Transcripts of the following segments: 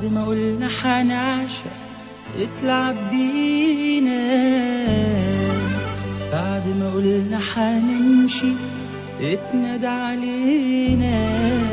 بعد ما قلنا حنعشق اتلعب بينا بعد ما قلنا حنمشي اتندى علينا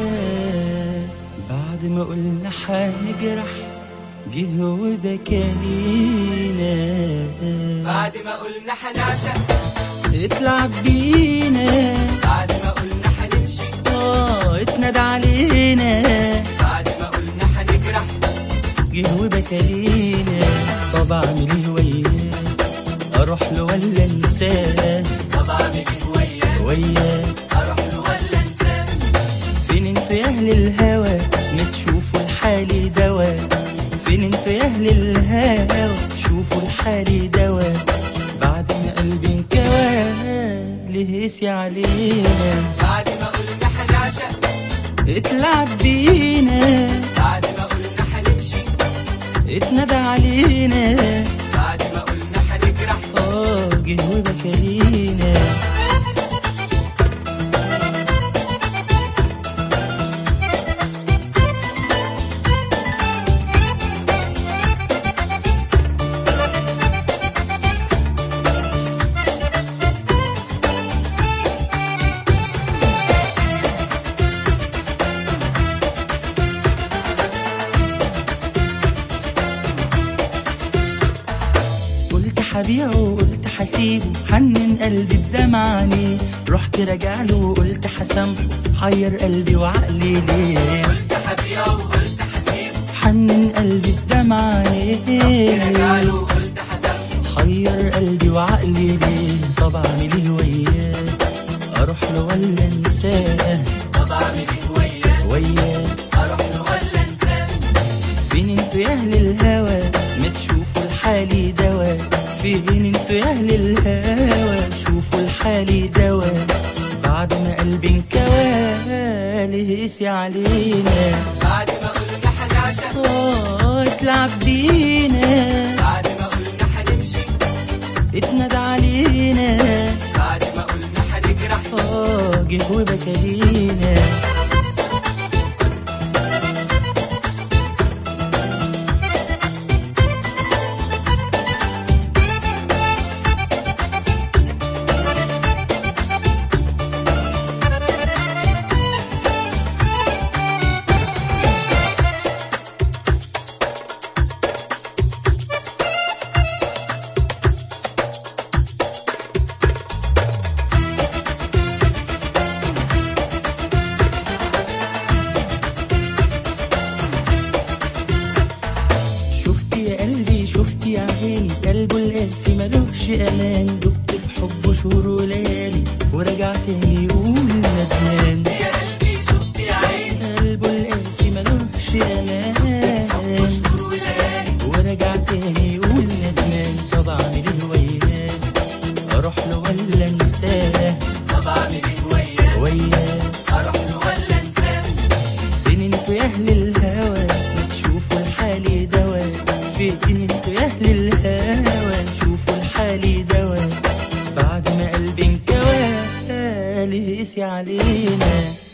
بعد ما قلنا حنجرح جه وبكالينا بعد ما قلنا حنعشق اتلعب بينا بعد ما قلنا حنمشي اه اتندى علينا بعد ما قلنا حنجرح جه وبكالينا طب اعمل ايه وياه اروح له ولا انساه طب اعمل ايه وياه وياه اروح له ولا انساه فين انتوا يا اهل الهوى ما تشوفوا الحالي دوا فين انتوا يا اهل الهوى شوفوا الحالي دوا بعد ما قلبي انكوى ليه قسي علينا بعد ما قلنا حنعشق اتلعب بينا بعد ما قلنا حنمشي اتندى علينا بعد ما قلنا حنجرح اه جه وبكالينا قلت حبيعه وقلت حسيبه حنن قلبي بدمع عينيه رحت راجع له وقلت حسامحه حير قلبي وعقلي ليه قلت حبيعه وقلت حسيبه حنن قلبي بدمع عينيه رجعله وقلت حسبته حير قلبي وعقلي ليه طب اعمل ايه وياه اروح له ولا انساه طب اعمل ايه وياه وياه اروح له ولا انساه فين انتوا يا اهل الهوى ما تشوفوا الحالي دوا فين انتوا يا اهل الهوى شوفوا الحالي دوا بعد ما قلبي انكوى ليه قسي علينا بعد ما قلنا حنعشق اه اتلعب بينا بعد ما قلنا حنمشي اتندى علينا بعد ما قلنا حنجرح اه جه وبكالينا شفت يا قلبي شفت يا عيني قلبه القاسي ملوش امان دبت في حبه شهور وليالي ورجع تاني يقول ندمان يا قلبي شفت يا عيني قلبه القاسي ملوش امان اشهر وليالي ورجع تاني يقول ندمان طب اعمل ايه وياه اروح له ولا انساه طب اعمل ايه وياه وياه اروح له ولا انساه فين انتوا يا اهل الهوى ما تشوفوا الحالي دوا فين انتوا يا اهل الهوى شوفوا الحالي دوا بعد ما قلبي انكوى ليه قسي علينا